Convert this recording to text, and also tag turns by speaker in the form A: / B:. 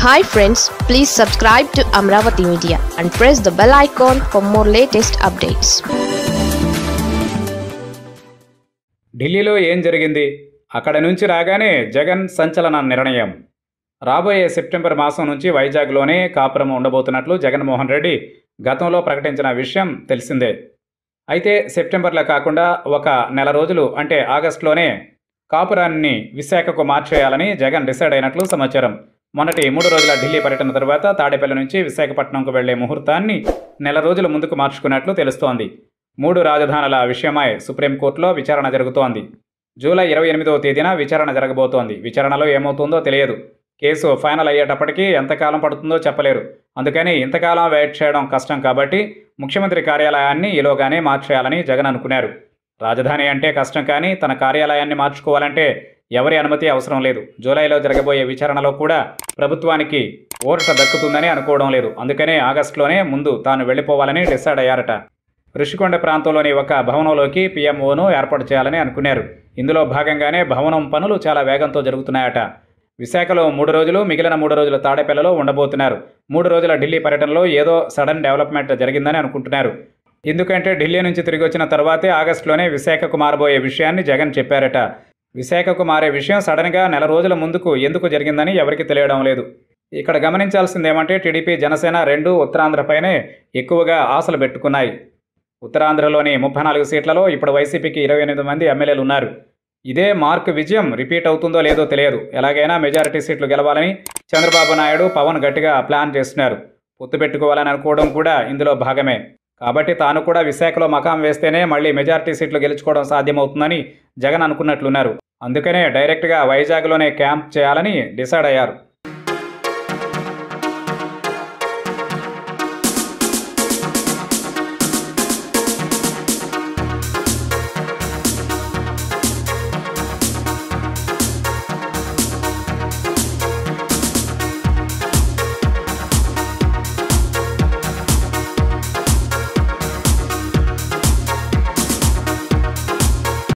A: hi friends please subscribe to Amaravati media and press the bell icon for more latest updates
B: ఢిల్లీలో ఏం జరిగింది అక్కడ నుంచి రాగానే జగన్ సంచలన నిర్ణయం రాబోయే సెప్టెంబర్ మాసం నుంచి వైజాగ్లోనే కాపురం ఉండబోతున్నట్లు జగన్మోహన్ రెడ్డి గతంలో ప్రకటించిన విషయం తెలిసిందే అయితే సెప్టెంబర్లో కాకుండా ఒక నెల రోజులు అంటే ఆగస్టులోనే కాపురాన్ని విశాఖకు మార్చేయాలని జగన్ డిసైడ్ అయినట్లు సమాచారం మొన్నటి మూడు రోజుల ఢిల్లీ పర్యటన తర్వాత తాడేపల్లి నుంచి విశాఖపట్నంకు వెళ్లే ముహూర్తాన్ని నెల రోజుల ముందుకు మార్చుకున్నట్లు తెలుస్తోంది మూడు రాజధానుల విషయమై సుప్రీంకోర్టులో విచారణ జరుగుతోంది జూలై ఇరవై ఎనిమిదవ తేదీన విచారణ జరగబోతోంది విచారణలో ఏమవుతుందో తెలియదు కేసు ఫైనల్ అయ్యేటప్పటికీ ఎంతకాలం పడుతుందో చెప్పలేరు అందుకని ఇంతకాలం వెయిట్ చేయడం కష్టం కాబట్టి ముఖ్యమంత్రి కార్యాలయాన్ని ఈలోగానే మార్చేయాలని జగన్ అనుకున్నారు రాజధాని అంటే కష్టం కానీ తన కార్యాలయాన్ని మార్చుకోవాలంటే ఎవరి అనుమతి అవసరం లేదు జూలైలో జరగబోయే విచారణలో కూడా ప్రభుత్వానికి ఊరట దక్కుతుందని అనుకోవడం లేదు అందుకనే ఆగస్టులోనే ముందు తాను వెళ్ళిపోవాలని డిసైడ్ అయ్యారట ఋషికొండ ప్రాంతంలోని ఒక భవనంలోకి పీఎంఓను ఏర్పాటు చేయాలని అనుకున్నారు ఇందులో భాగంగానే భవనం పనులు చాలా వేగంతో జరుగుతున్నాయట విశాఖలో మూడు రోజులు మిగిలిన మూడు రోజులు తాడేపల్లిలో ఉండబోతున్నారు మూడు రోజుల ఢిల్లీ పర్యటనలో ఏదో సడన్ డెవలప్మెంట్ జరిగిందని అనుకుంటున్నారు ఎందుకంటే ఢిల్లీ నుంచి తిరిగి వచ్చిన తర్వాతే ఆగస్టులోనే విశాఖకు మారబోయే విషయాన్ని జగన్ చెప్పారట విశాఖకు మారే విషయం సడన్గా నెల రోజుల ముందుకు ఎందుకు జరిగిందని ఎవరికి తెలియడం లేదు ఇక్కడ గమనించాల్సింది ఏమంటే టీడీపీ జనసేన రెండు ఉత్తరాంధ్రపైనే ఎక్కువగా ఆశలు పెట్టుకున్నాయి ఉత్తరాంధ్రలోని ముప్పై నాలుగు సీట్లలో ఇప్పుడు వైసీపీకి ఇరవై ఎనిమిది మంది ఎమ్మెల్యేలు ఉన్నారు ఇదే మార్క్ విజయం రిపీట్ అవుతుందో లేదో తెలియదు ఎలాగైనా మెజారిటీ సీట్లు గెలవాలని చంద్రబాబు నాయుడు పవన్ గట్టిగా ప్లాన్ చేస్తున్నారు పొత్తు పెట్టుకోవాలని అనుకోవడం కూడా ఇందులో భాగమే కాబట్టి తాను కూడా విశాఖలో మకాం వేస్తేనే మళ్ళీ మెజారిటీ సీట్లు గెలుచుకోవడం సాధ్యమవుతుందని జగన్ అనుకున్నట్లున్నారు అందుకనే డైరెక్ట్గా వైజాగ్లోనే క్యాంప్ చేయాలని డిసైడ్ అయ్యారు